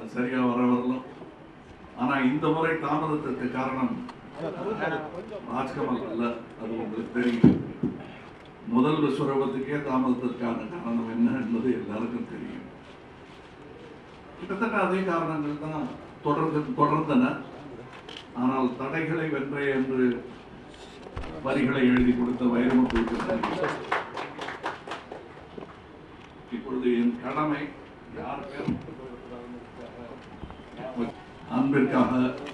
அது சரியா வர வரலாம் ஆனா இந்த முறை தாமதத்திற்கு காரணம் ராஜ்கமல் அல்ல அது உங்களுக்கு தெரியும் முதல் விஸ்வரூபத்துக்கே தாமதத்திற்கான காரணம் என்ன என்பது எல்லாருக்கும் தெரியும் கிட்டத்தட்ட அதே காரணங்கள் தான் தொடர்ந்து தொடர்ந்தன ஆனால் தடைகளை வென்றே என்று வரிகளை எழுதி கொடுத்த வைரமுத்து இப்பொழுது என் கடமை யார் பேரும் அன்பிற்காக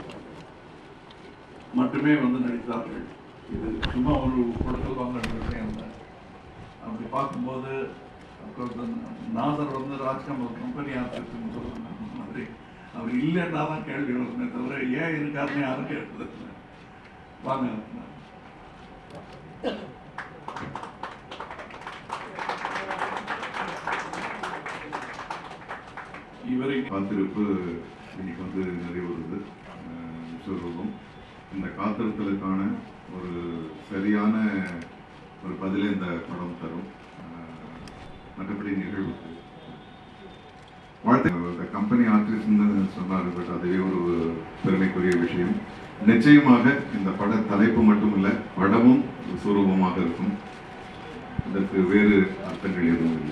மட்டுமே வந்து நடித்தார்கள் இது சும்மா ஒரு கொடுக்கல் வாங்கல் விஷயம் தான் அப்படி பார்க்கும்போது அப்புறம் நாதர் வந்து ராஜ்கமல் கம்பெனி ஆர்டிஸ்ட்னு சொல்லுவாங்க மாதிரி அவர் இல்லைன்னா தான் கேள்வி வருமே தவிர ஏன் இருக்காருன்னு யாரும் கேட்டது இல்லை. வாங்க இவரை காத்திருப்பு இன்னைக்கு வந்து நிறைவுறுது அஹ் விஸ்வரூபம் இந்த காத்திருத்தலுக்கான ஒரு சரியான ஒரு பதிலை இந்த படம் தரும் அஹ் மற்றபடி நிகழ்வுக்கு வாழ்த்து இந்த கம்பெனி ஆர்டிஸ்ட்னு சொன்னார் பட் அதுவே ஒரு பெருமைக்குரிய விஷயம் நிச்சயமாக இந்த பட தலைப்பு மட்டும் இல்லை படமும் விஸ்வரூபமாக இருக்கும் இதற்கு வேறு அர்த்தங்கள் எதுவும் இல்லை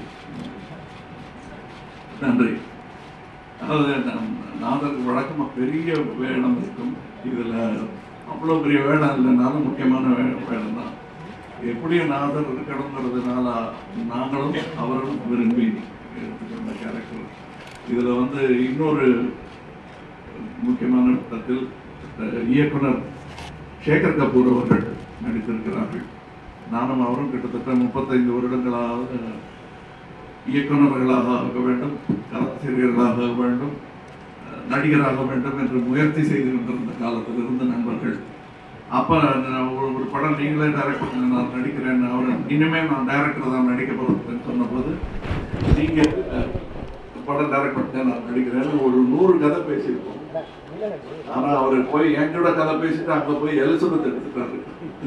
நன்றி அதாவது நம் நாதருக்கு வழக்கமாக பெரிய வேடம் இருக்கும் இதில் அவ்வளோ பெரிய வேடம் இல்லைனாலும் முக்கியமான வே வேடம் தான் எப்படியும் நாதர் இருக்கணுங்கிறதுனால நாங்களும் அவரும் விரும்பி எடுத்துக்கிற கேரக்டர் இதில் வந்து இன்னொரு முக்கியமான படத்தில் அஹ், இயக்குனர் சேகர் கபூர் அவர்கள் நடித்திருக்கிறார்கள் நானும் அவரும் கிட்டத்தட்ட முப்பத்தைந்து வருடங்களாக இயக்குநர்களாக ஆக வேண்டும் கலாசிரியர்களாக ஆக வேண்டும் அஹ் நடிகராக வேண்டும் என்று முயற்சி செய்து கொண்டிருந்த காலத்தில் இருந்த நண்பர்கள் அப்போ நான் ஒரு ஒரு படம் நீங்களே டைரக்ட் பண்ணுங்க நான் நடிக்கிறேன் அவர் இனிமேல் நான் டைரக்டர் தான் நடிக்க போகிறேன் சொன்னபோது நீங்கள் அஹ், படம் டைரக்ட் பண்ணுங்க நான் நடிக்கிறேன்னு ஒரு நூறு கதை பேசியிருக்கோம் ஆனால் அவர் போய் என்கூட கதை பேசிட்டு அங்கே போய் எலிசபெத் எடுத்துட்டாரு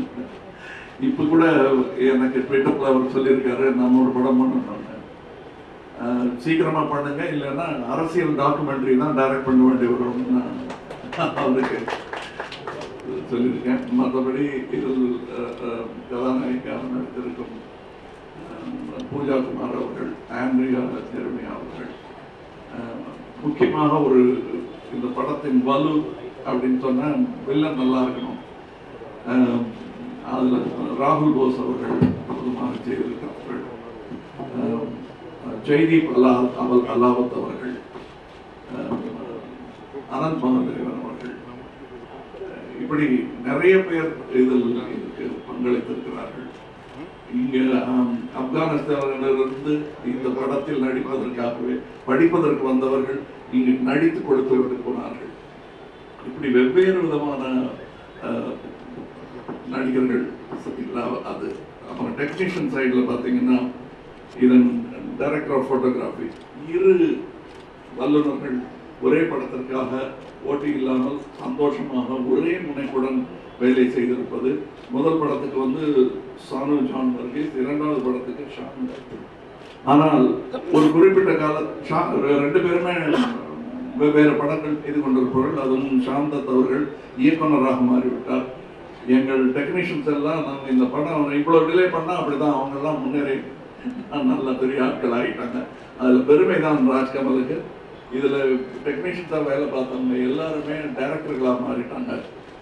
இப்போ கூட எனக்கு ட்விட்டரில் அவர் சொல்லியிருக்காரு நம்ம ஒரு படம் பண்ணணும் அஹ் சீக்கிரமா பண்ணுங்க இல்லைன்னா அரசியல் டாக்குமெண்ட்ரி தான் டைரக்ட் பண்ண வேண்டி வரும்னு நான் அவருக்கு சொல்லியிருக்கேன் மற்றபடி இதில் அஹ், அஹ், கதாநாயகியாக நடித்திருக்கும் அஹ், பூஜா குமார் அவர்கள் ஆண்ட்ரியா ஜெர்மியா அவர்கள் அஹ், முக்கியமாக ஒரு இந்த படத்தின் வலு அப்படின்னு சொன்னா வில்லன் நல்லா இருக்கணும் அஹ், அதுல ராகுல் போஸ் அவர்கள் அற்புதமாக செய்திருக்கிறார்கள் அஹ், ஜெய்தீப் அல்லா அவல் அல்லாவத் அவர்கள் அஹ், அனந்த் மகாதேவன் அவர்கள் அஹ், இப்படி நிறைய பேர் இதில் இதுக்கு பங்களித்திருக்கிறார்கள் இங்க ஆம், ஆப்கானிஸ்தானிலிருந்து இந்த படத்தில் நடிப்பதற்காகவே படிப்பதற்கு வந்தவர்கள் இங்கு நடித்து கொடுத்து விட்டு போனார்கள் இப்படி வெவ்வேறு விதமான அஹ், நடிகர்கள் இல்ல, அது அப்புறம் டெக்னீஷியன் சைடில் பார்த்தீங்கன்னா இதன் டைரக்டர் ஆஃப் ஃபோட்டோகிராஃபி இரு வல்லுநர்கள் ஒரே படத்திற்காக போட்டி இல்லாமல் சந்தோஷமாக ஒரே முனைப்புடன் வேலை செய்திருப்பது முதல் படத்துக்கு வந்து சானு ஜான் வர்கீஸ் இரண்டாவது படத்துக்கு ஷான் ஆனால் ஒரு குறிப்பிட்ட கால ஷா ரெண்டு பேருமே வெவ்வேறு படங்கள் செய்து கொண்டிருப்பவர்கள் அதுவும் சாந்தத் அவர்கள் இயக்குனராக மாறிவிட்டார் எங்கள் டெக்னீஷியன்ஸ் எல்லாம் நாங்கள் இந்த படம் இவ்வளோ டிலே பண்ணால் அப்படிதான் அவங்க எல்லாம் முன்னேறி நல்ல பெரிய ஆட்கள் ஆகிட்டாங்க அதில் பெருமை தான் ராஜ்கமலுக்கு இதில் டெக்னீஷியன்ஸாக வேலை பார்த்தவங்க எல்லாருமே டைரக்டர்களாக மாறிட்டாங்க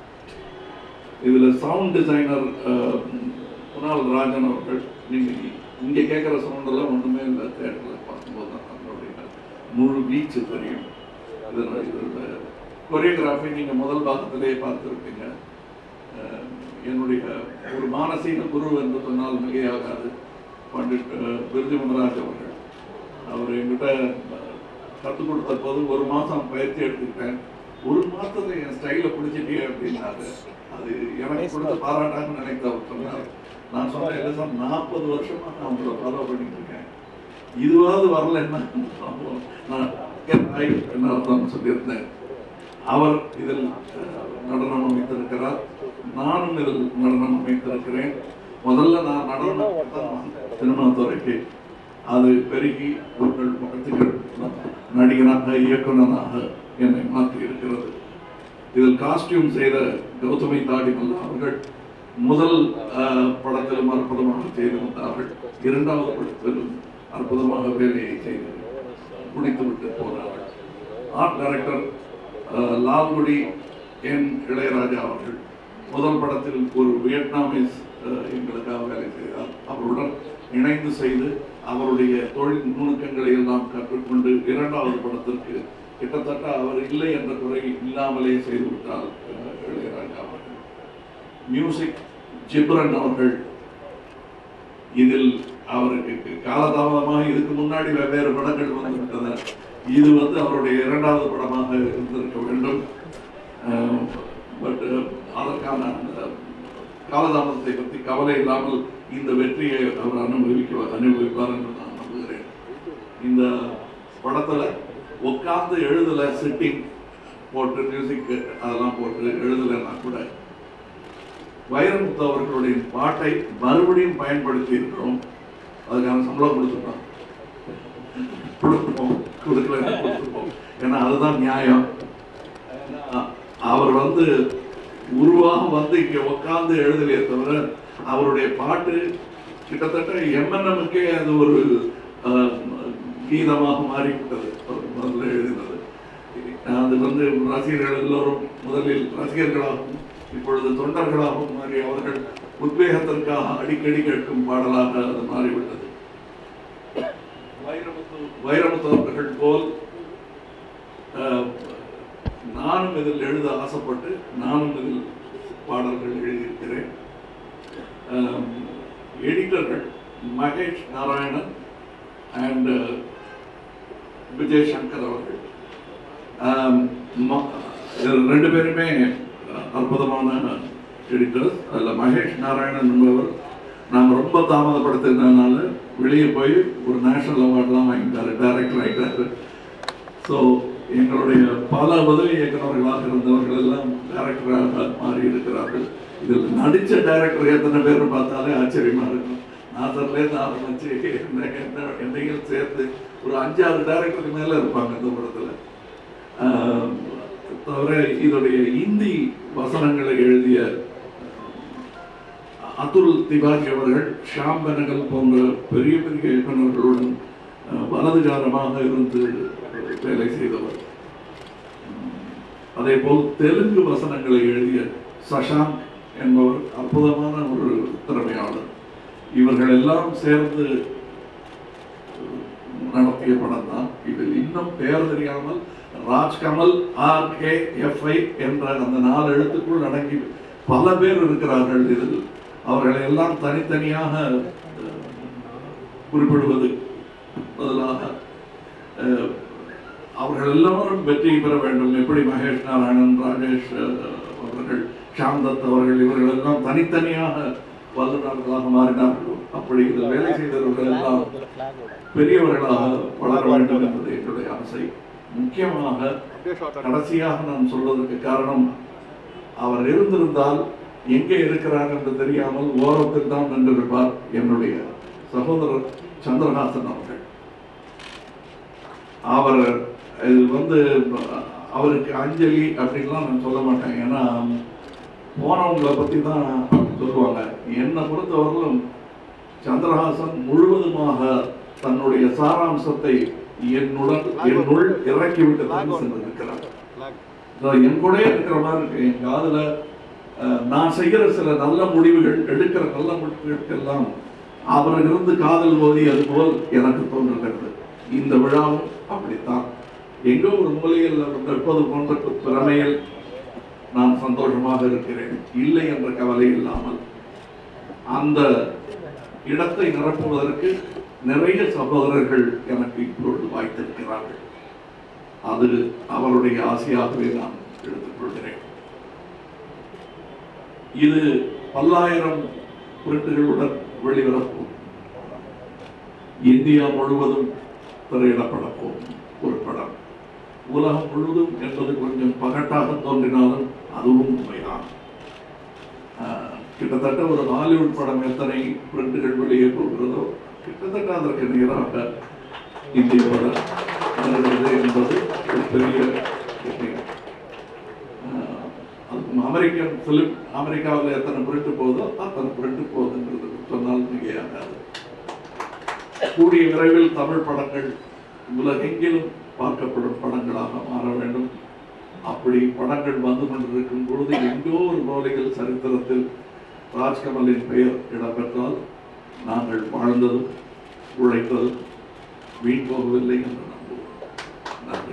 இதில் சவுண்ட் டிசைனர் குணால் ராஜன் அவர்கள் நீங்கள் இங்கே கேட்குற சவுண்டெல்லாம் ஒன்றுமே இல்லை தேட்டரில் பார்க்கும்போது தான் நம்மளுடைய முழு பீச்சு தெரியும் இதில் இதில் கொரியோகிராஃபி நீங்கள் முதல் பாகத்திலேயே பார்த்துருப்பீங்க அஹ், என்னுடைய ஒரு மானசீக குரு என்று சொன்னால் மிகையாகாது பண்டிட் அஹ், பிர்ஜு முனராஜ் அவர்கள் அவர் என்கிட்ட கற்றுக் கொடுத்த போது ஒரு மாதம் பயிற்சி எடுத்துக்கிட்டேன் ஒரு மாதத்தை என் ஸ்டைலை பிடிச்சிட்டே அப்படின்னாரு அது எனக்கு கொடுத்த பாராட்டான்னு நினைக்க அவர் சொன்னார் நான் சொன்னேன் இல்லை சார் நாற்பது வருஷமா நான் உங்களை ஃபாலோ பண்ணிட்டு இருக்கேன் இதுவாவது வரலன்னா நான் ஆய் என்ன அர்த்தம் சொல்லியிருந்தேன் அவர் இதில் அஹ், நடனம் அமைத்திருக்கிறார் நானும் இதில் நடனம் அமைத்திருக்கிறேன் முதல்ல நான் நடனம் தான் சினிமா துறைக்கு அது பெருகி உங்கள் முகத்துகள் நடிகனாக இயக்குனராக என்னை மாற்றி இருக்கிறது இதில் காஸ்டியூம் செய்த கௌதமி தாடிமல்லா அவர்கள் முதல் அஹ், படத்திலும் அற்புதமாக செய்திருந்தார்கள் இரண்டாவது படத்திலும் அற்புதமாக வேலையை செய்து முடித்துவிட்டு போனார்கள் art director Lalgudi N Ilaiyaraaja அவர்கள் முதல் படத்தில் ஒரு வியட்நாமீஸ் அஹ், எங்களுக்காக வேலை செய்தார் அவருடன் இணைந்து செய்து அவருடைய தொழில் நுணுக்கங்களை எல்லாம் கற்றுக்கொண்டு இரண்டாவது படத்திற்கு கிட்டத்தட்ட அவர் இல்லை என்ற குறை இல்லாமலே செய்து விட்டார் அஹ், இளையராஜா அவர்கள் மியூசிக் ஜிப்ரன் அவர்கள் இதில் அவருக்கு காலதாமதமாக இதுக்கு முன்னாடி வெவ்வேறு படங்கள் வந்துவிட்டன இது வந்து அவருடைய இரண்டாவது படமாக இருந்திருக்க வேண்டும் பட் அதற்கான அந்த காலதாமதத்தை பற்றி கவலை இல்லாமல் இந்த வெற்றியை அவர் அனுபவிக்க அனுபவிப்பார் என்று நான் நம்புகிறேன் இந்த படத்துல உட்கார்ந்து எழுதல சிட்டிங் போட்டு மியூசிக் அதெல்லாம் போட்டு எழுதலைன்னா கூட வைரமுத்து அவர்களுடைய பாட்டை மறுபடியும் பயன்படுத்தி இருக்கிறோம் அதுக்கான சம்பளம் கொடுத்துட்டோம் கொடுத்துப்போம் கொடுக்கலன்னா கொடுத்துப்போம் ஏன்னா அதுதான் நியாயம் அ- அவர் வந்து உருவாக வந்து இங்க உட்கார்ந்து எழுதலையே தவிர அவருடைய பாட்டு கிட்டத்தட்ட எம்என்எம்முக்கே அது ஒரு அஹ், கீதமாக மாறிவிட்டது அவர் முதல்ல எழுதினது அது வந்து ரசிகர்கள் எல்லோரும் முதலில் ரசிகர்களாகவும் இப்பொழுது தொண்டர்களாகவும் மாறி அவர்கள் உத்வேகத்திற்காக அடிக்கடி கேட்கும் பாடலாக அது மாறிவிட்டது வைரமுத்து வைரமுத்து அவர்கள் போல் அஹ், நானும் இதில் எழுத ஆசைப்பட்டு நானும் இதில் பாடல்கள் எழுதியிருக்கிறேன் எடிட்டர்கள் மகேஷ் நாராயணன் அண்ட் விஜய் சங்கர் அவர்கள் ஆம், ம- இதில் ரெண்டு பேருமே அற்புதமான எடிட்டர்ஸ் அதில் மகேஷ் நாராயணன் என்பவர் நாம் ரொம்ப தாமதப்படுத்தினால வெளியே போய் ஒரு நேஷனல் அவார்ட்லாம் வாங்கிட்டாரு டைரக்டர் ஆகிட்டாரு ஸோ எங்களுடைய பல உதவி இயக்குநர்களாக இருந்தவர்கள் எல்லாம் டைரக்டராக மாறி இருக்கிறார்கள் இதில் நடித்த டைரக்டர் எத்தனை பேர் பார்த்தாலே ஆச்சரியமா இருக்கும் நாசர்லேருந்து ஆரம்பிச்சு என்ன என்ன என்னையும் சேர்த்து ஒரு அஞ்சாறு டைரக்டருக்கு மேலே இருப்பாங்க இந்த படத்தில் ஆஹ், தவிர இதோடைய இந்தி வசனங்களை எழுதிய அதுல் திவாகி அவர்கள் ஷாம் பெனகல் போன்ற பெரிய பெரிய இயக்குநர்களுடன் அஹ், வலதுகாரமாக இருந்து வேலை செய்தவர் அதே போல் தெலுங்கு வசனங்களை எழுதிய சஷாங்க் என்பவர் அற்புதமான ஒரு திறமையாளர் இவர்கள் எல்லாம் சேர்ந்து நடத்திய படம் தான் இதில் இன்னும் பெயர் தெரியாமல் ராஜ்கமல் ஆர் கே எஃப்ஐ என்ற அந்த நாலு எழுத்துக்குள் அடங்கி பல பேர் இருக்கிறார்கள் இதில் அவர்களை எல்லாம் தனித்தனியாக அஹ், குறிப்பிடுவது பதிலாக அஹ், அவர்கள் எல்லாரும் வெற்றி பெற வேண்டும் எப்படி மகேஷ் நாராயணன் ராஜேஷ் அஹ், அவர்கள் ஷாம்தத் அவர்கள் இவர்கள் எல்லாம் தனித்தனியாக வல்லுநர்களாக மாறினார்களோ அப்படி இதில் வேலை செய்தவர்கள் எல்லாம் பெரியவர்களாக வளர வேண்டும் என்பது என்னுடைய ஆசை முக்கியமாக கடைசியாக நான் சொல்வதற்கு காரணம் அவர் இருந்திருந்தால் எங்கே இருக்கிறார் என்று தெரியாமல் ஓரத்தில் தான் நின்றிருப்பார் என்னுடைய சகோதரர் சந்திரஹாசன் அவர்கள் அவர் இது வந்து அவருக்கு அஞ்சலி அப்படின்லாம் நான் சொல்ல மாட்டேன் ஏன்னா போனவங்களை பற்றி தான் சொல்லுவாங்க என்னை பொறுத்தவரையிலும் சந்திரஹாசன் முழுவதுமாக தன்னுடைய சாராம்சத்தை என்னுடன் என்னுள் இறக்கிவிட்டு தான் சென்றிருக்கிறார் இதோ என் கூட இருக்கிற மாதிரி இருக்கு என் காதுல அஹ், நான் செய்கிற சில நல்ல முடிவுகள் எடுக்கிற நல்ல முடிவுகளுக்கெல்லாம் அவரிலிருந்து காதல் ஓதியது போல் எனக்கு தோன்றுகிறது இந்த விழாவும் அப்படித்தான் எங்கோ ஒரு மூலையில் அவர் நிற்பது போன்ற திறமையில் நான் சந்தோஷமாக இருக்கிறேன் இல்லை என்ற கவலை இல்லாமல் அந்த இடத்தை நிரப்புவதற்கு நிறைய சகோதரர்கள் எனக்கு இப்பொழுது வாய்த்திருக்கிறார்கள் அது அவருடைய ஆசையாகவே நான் எடுத்துக்கொள்கிறேன் இது பல்லாயிரம் பிரிண்டுகளுடன் வெளிவரப்போம் இந்தியா முழுவதும் திரையிடப்பட போகும் ஒரு படம் உலகம் முழுவதும் என்பது கொஞ்சம் பகட்டாக தோன்றினாலும் அதுவும் உண்மைதான் ஆஹ், கிட்டத்தட்ட ஒரு ஹாலிவுட் படம் எத்தனை பிரிண்டுகள் வெளியே போகிறதோ கிட்டத்தட்ட அதற்கு நிகராக இந்திய படம் வருகிறது என்பது ஒரு பெரிய விஷயம் ஆஹ், அதுக்கும் அமெரிக்கன் பிலிம் அமெரிக்காவில் எத்தனை பிரிண்ட் போகுதோ அத்தனை பிரிண்ட் போகுதுன்றது சொன்னால் மிகையாகாது கூடிய விரைவில் தமிழ் படங்கள் உலகெங்கிலும் பார்க்கப்படும் படங்களாக மாற வேண்டும் அப்படி படங்கள் வந்து கொண்டிருக்கும் பொழுது எங்கோ ஒரு மூலையில் சரித்திரத்தில் ராஜ்கமலின் பெயர் இடம்பெற்றால் நாங்கள் வாழ்ந்ததும் உழைத்ததும் வீண் போகவில்லை என்று நம்புவோம் நன்றி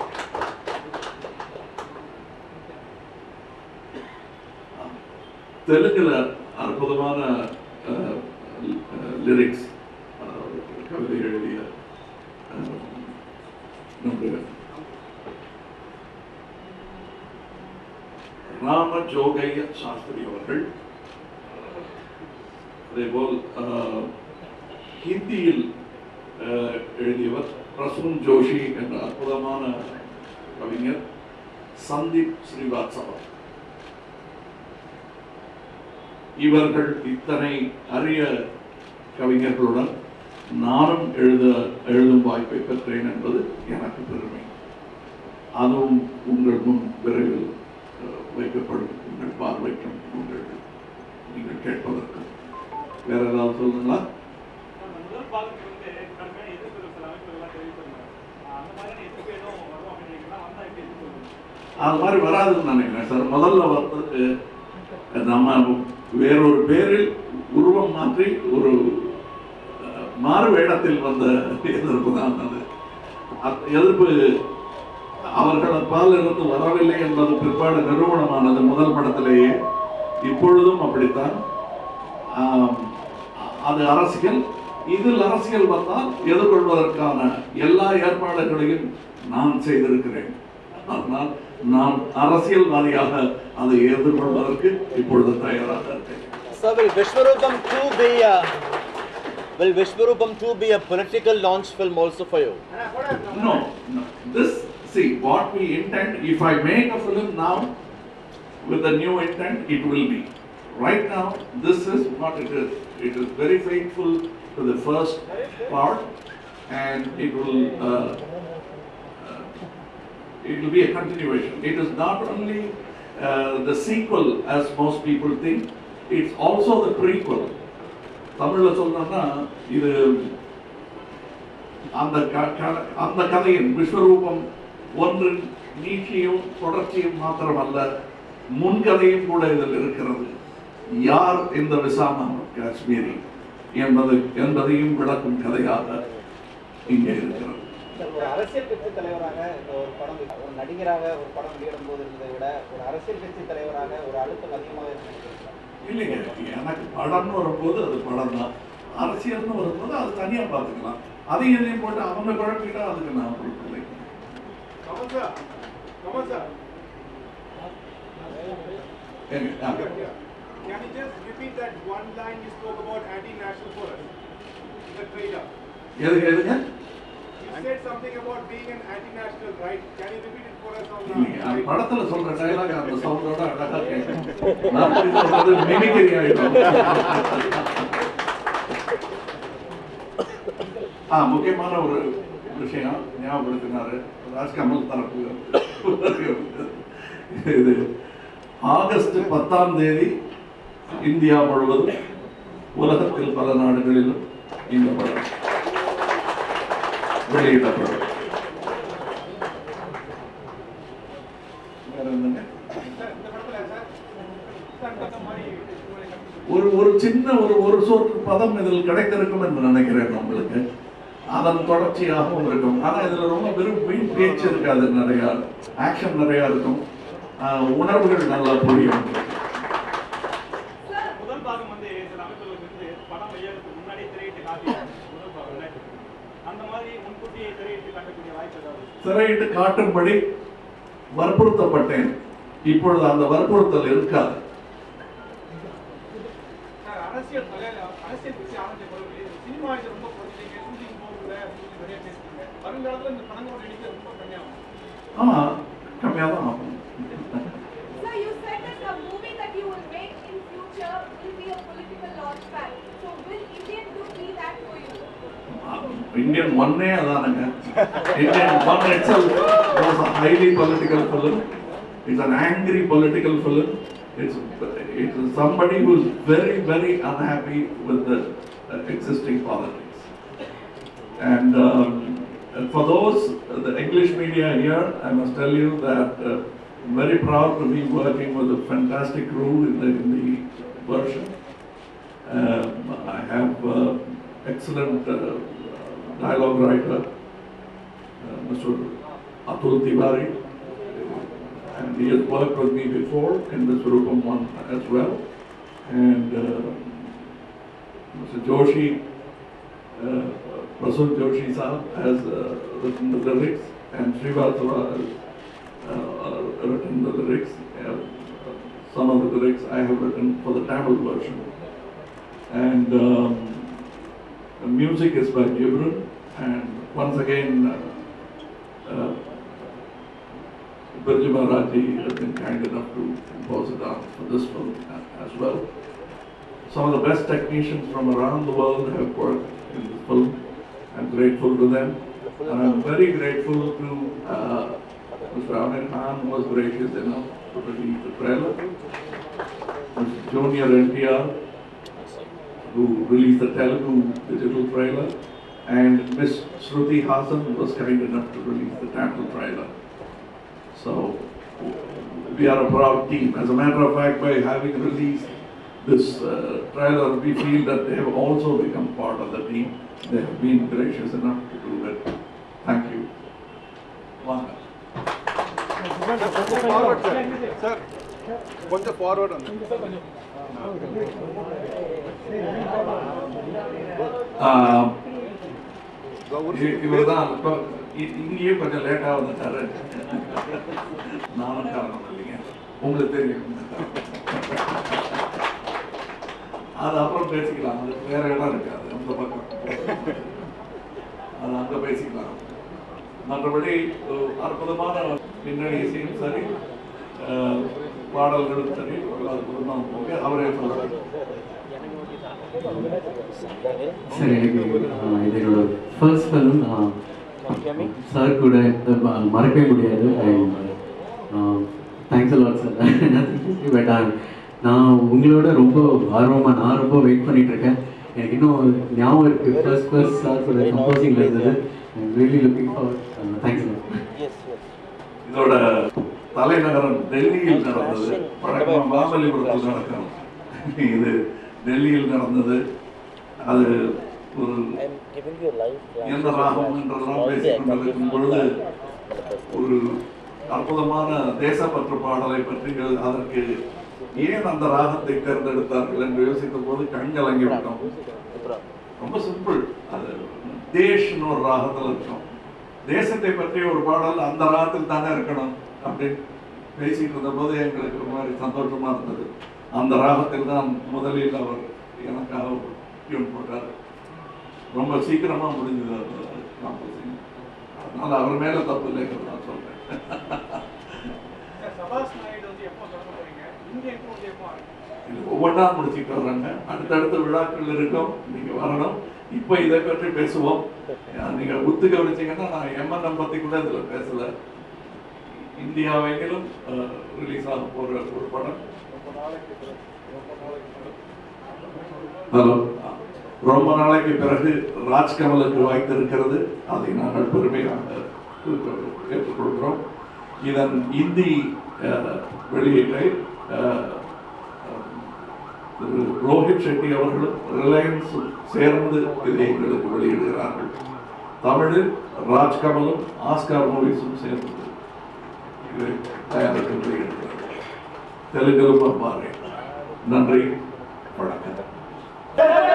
தெலுங்குல அற்புதமான லிரிக்ஸ் கவிதை எழுதிய அஹ், நம்முடைய ராம ஜோகைய சாஸ்திரி அவர்கள் அதேபோல் அஹ், ஹிந்தியில் அஹ், எழுதியவர் பிரசூன் ஜோஷி என்ற அற்புதமான கவிஞர் சந்தீப் ஸ்ரீவாத்சவா இவர்கள் இத்தனை அரிய கவிஞர்களுடன் நானும் எழுத எழுதும் வாய்ப்பை பெற்றேன் என்பது எனக்கு பெருமை அதுவும் உங்கள் முன் விரைவில் அஹ், வைக்கப்படும் உங்கள் பார்வைக்கும் உங்கள் நீங்கள் கேட்பதற்கும் வேற ஏதாவது சொல்லுங்களா நம்ம முதல் பாகத்துக்கு வந்து கடுமையான எதிர்ப்பு சில அமைப்புகள்லாம் தெரிவித்திருந்தாங்க அந்த மாதிரியான எதிர்ப்பு எதுவும் வரும் அப்படின்னா வந்தா எப்படி எதிர்ப்பு அது மாதிரி வராதுன்னு நினைக்கிறேன் சார் முதல்ல வந்து நம்ம வேறொரு பேரில் உருவம் மாற்றி ஒரு அஹ், மாறு வேடத்தில் வந்த எதிர்ப்பு தான் அது அந்த எதிர்ப்பு அவர்களப்பால் இருந்து வரவில்லை என்பது பிற்பாடு நிறுவனமானது முதல் படத்திலேயே இப்பொழுதும் அப்படித்தான் ஆம், அது அரசியல் இதில் அரசியல் வந்தால் எதிர்கொள்வதற்கான எல்லா ஏற்பாடுகளையும் நான் செய்திருக்கிறேன் ஆனால் நான் அரசியல்வாதியாக அதை எதிர்கொள்வதற்கு இப்பொழுது தயாராக இருக்கேன் Sir, will Vishwarupam 2 be a, will Vishwarupam 2 be a political launch film also for you? No, no. This, see, what we intend, if I make a film now with a new intent, it will be. Right now, this is what it is. It is very faithful to the first part and it will, uh, uh, it will be a continuation. It is not only uh, the sequel as most people think, it's also the prequel. தமிழ்ல சொல்லணும்னா இது அந்த க- க- அந்த கதையின் விஸ்வரூபம் ஒன்றின் நீட்சியும் தொடர்ச்சியும் மாத்திரமல்ல முன்கதையும் கூட இதில் இருக்கிறது யார் இந்த விசாமா காஷ்மீரி என்பது என்பதையும் விளக்கும் கதையாக இங்கே இருக்கிறது ஒரு அரசியல் கட்சி தலைவராக இந்த ஒரு படம் ஒரு நடிகராக ஒரு படம் வெளியிடும் போது இருந்ததை விட ஒரு அரசியல் கட்சி தலைவராக ஒரு அழுத்தம் அதிகமாக இருக்கு இல்லைங்க எனக்கு படம்னு வரும்போது அது படம் தான் அரசியல்னு வரும்போது அது தனியா பார்த்துக்கலாம் அதையும் இதையும் போட்டு அவங்க குழப்பிட்டா அதுக்கு நான் பொறுப்பில்லை கமல் சார் கமல் சார் ஏங்க, ஆ. Can you just repeat that one line you spoke about anti-national for us in the trailer? எதுக்கு எதுங்க You said something about being an anti-national, right? Can you repeat it for us on இல்லைங்க, அது the படத்துல சொல்ற dialogue அந்த சவுண்டோட அழகா கேட்கும் நான் போய் சொல்றது மிமிக்ரி ஆயிடும் ஆ முக்கியமான ஒரு விஷயம் ஞாபகப்படுத்தினாரு ராஜ்கமல் தரப்பு இது ஆகஸ்ட் பத்தாம் தேதி இந்தியா முழுவதும் உலகத்தில் பல நாடுகளிலும் இந்த படம் வெளியிடப்படும் வேற என்னங்க இந்த படத்துல சார் சார் இந்த மாதிரி உங்களை கண்டிப்பா ஒரு ஒரு சின்ன ஒரு ஒரு சொற்று பதம் இதில் கிடைத்திருக்கும் என்று நினைக்கிறேன் உங்களுக்கு அதன் தொடர்ச்சியாகவும் இருக்கும் ஆனா இதுல ரொம்ப வெறும் வீண் பேச்சு இருக்காது நிறைய ஆக்ஷன் நிறைய இருக்கும் ஆஹ் உணர்வுகள் நல்லா புரியும் முதல் பாகம் வந்து சில அமைப்புகளுக்கு வந்து படம் வெளியாகிறதுக்கு முன்னாடியே திரையிட்டு காட்டிடுறாங்க முதல் பாகம் ரெண்டாயிரத்தி அந்த மாதிரி முன்கூட்டியே திரையிட்டு காட்டக்கூடிய வாய்ப்பு ஏதாவது திரையிட்டு காட்டும்படி வற்புறுத்தப்பட்டேன் இப்பொழுது அந்த வற்புறுத்தல் இருக்காது சார் அரசியல் தலையில அரசியல் கட்சி ஆரம்பிச்ச பிறகு சினிமா இது ரொம்ப குறைஞ்சிங்க ஷூட்டிங் போகல அப்படின்னு நிறைய பேசுறாங்க வருங்காலத்துல இந்த படங்களோட எண்ணிக்கை ரொம்ப கம்மியாகும் ஆமா கம்மியாக தான் ஆகும் Sir, you said that the movie that you will make in future will be a political launch pad. So will Indian do be that for you? Indian ஒன்னே அதானுங்க Indian one itself was a highly political film. It's an angry political film. It's, it's somebody who's very, very unhappy with the uh, existing politics. And um, and for those, uh, the English media here, I must tell you that uh, I'm very proud to be working with a fantastic crew in the, in the version. Um, I have uh, excellent uh, dialogue writer, uh, Mr. Atul Tiwari, and he has worked with me before in the Surupam one as well. And uh, Mr. Joshi, uh, Prasun Joshi Saab has uh, written the lyrics, and Srivastava has uh, written the lyrics. Uh, some of the lyrics I have written for the Tamil version. And um, the music is by Gibran, and once again, uh, uh, Birju Maharaji has been kind enough to compose it down for this film a- as well. Some of the best technicians from around the world have worked in this film. I'm grateful to them. And I'm very grateful to uh, Mr. Amir Khan, who was gracious enough to release the trailer. Mr. Junior NTR, who released the Telugu digital trailer. And Miss Shruti Hassan was kind enough to release the Tamil trailer. So we are a proud team. As a matter of fact, by having released this uh, trailer, we feel that they have also become part of the team. They have been gracious enough to do it. Thank you. வாங்க. Forward sir sir கொஞ்சம் forward வந்து ஆஹ், இ- இவர்தான் இப்போ இ- இங்கேயே கொஞ்சம் லேட்டாக வந்துட்டாரு நானும் காரணம் இல்லைங்க உங்களுக்கு தெரியும் அது அப்புறம் பேசிக்கலாம் அது வேற இடம் இருக்காது அந்த பக்கம் அது அங்க பேசிக்கலாம் மற்றபடி ஒரு அற்புதமான பின்னணி இசையும் சரி ஆஹ், பாடல்களும் சரி ஒரு அற்புதமாக போக அவரே சொல்றாரு சார் எனக்கு ஆஹ், இது என்னோட ஃபர்ஸ்ட் ஃபிலிம் சார் கூட இது ம- மறக்கவே முடியாது தேங்க்ஸ் அலாட் சார் பட் நான் உங்களோட ரொம்ப ஆர்வமாக நான் ரொம்ப வெயிட் பண்ணிட்டு இருக்கேன் எனக்கு இன்னும் ஞாபகம் இருக்கு ஃபர்ஸ்ட் ஃபர்ஸ்ட் சார் கூட கம்போசிங்கில் இருந்தது ரியலி லுக்கிங் ஃபார் தேங்க்ஸ் இதோட தலைநகரம் டெல்லியில் நடந்தது வழக்கமாக மாமல்லிபுரத்தில் நடக்கும் இது டெல்லியில் நடந்தது அது ஒரு எந்த ராகம் என்றெல்லாம் பேசிக் கொண்டிருக்கும் பொழுது ஒரு அற்புதமான தேசப்பற்று பாடலை பற்றி எழு- அதற்கு ஏன் அந்த ராகத்தை தேர்ந்தெடுத்தார்கள் என்று யோசித்த போது கண் கலங்கி விட்டோம் ரொம்ப சிம்பிள் அது தேஷ்னு ஒரு ராகத்தில் இருக்கும் தேசத்தை பற்றிய ஒரு பாடல் அந்த ராகத்தில் தானே இருக்கணும் அப்படின்னு பேசிட்டு இருந்த போது எங்களுக்கு ஒரு மாதிரி சந்தோஷமா இருந்தது அந்த ராகத்தில் தான் முதலில் அவர் எனக்காக ஒரு டியூன் போட்டார் ரொம்ப சீக்கிரமா முடிஞ்சது அது காம்போசிங் அதனால அவர் மேல தப்பு இல்லைங்கிறது நான் சொல்றேன் சார் சபாஷ் நாயுடு வந்து எப்போ தொடங்க போறீங்க இங்க எப்போ வந்து எப்போ ஆரம்பிக்கும்? இது ஒவ்வொன்றா முடிச்சுட்டு வர்றாங்க அடுத்தடுத்த விழாக்கள் இருக்கும் நீங்க வரணும் இப்போ இதை பற்றி பேசுவோம் அஹ் நீங்க ஒத்து கவனிச்சீங்கன்னா நான் எம்என்எம் பத்தி கூட இதுல பேசல இந்தியாவெங்கிலும் ரிலீஸ் ஆக போற ஒரு படம் ஹலோ ரொம்ப நாளைக்கு பிறகு ராஜ்கமலுக்கு வாய்த்திருக்கிறது அதை நாங்கள் பெருமையாக ஏற்றுக்கொள்கிறோம் இதன் இந்தி அஹ், வெளியீட்டை அஹ், திரு ரோஹித் செட்டி அவர்களும் ரிலையன்ஸ் சேர்ந்து இதை எங்களுக்கு வெளியிடுகிறார்கள் தமிழில் ராஜ்கமலும் ஆஸ்கார் மூவிஸும் சேர்ந்து இதை தயாரித்து வெளியிடுகிறார்கள் தெலுங்கிலும் அவ்வாறே நன்றி வணக்கம்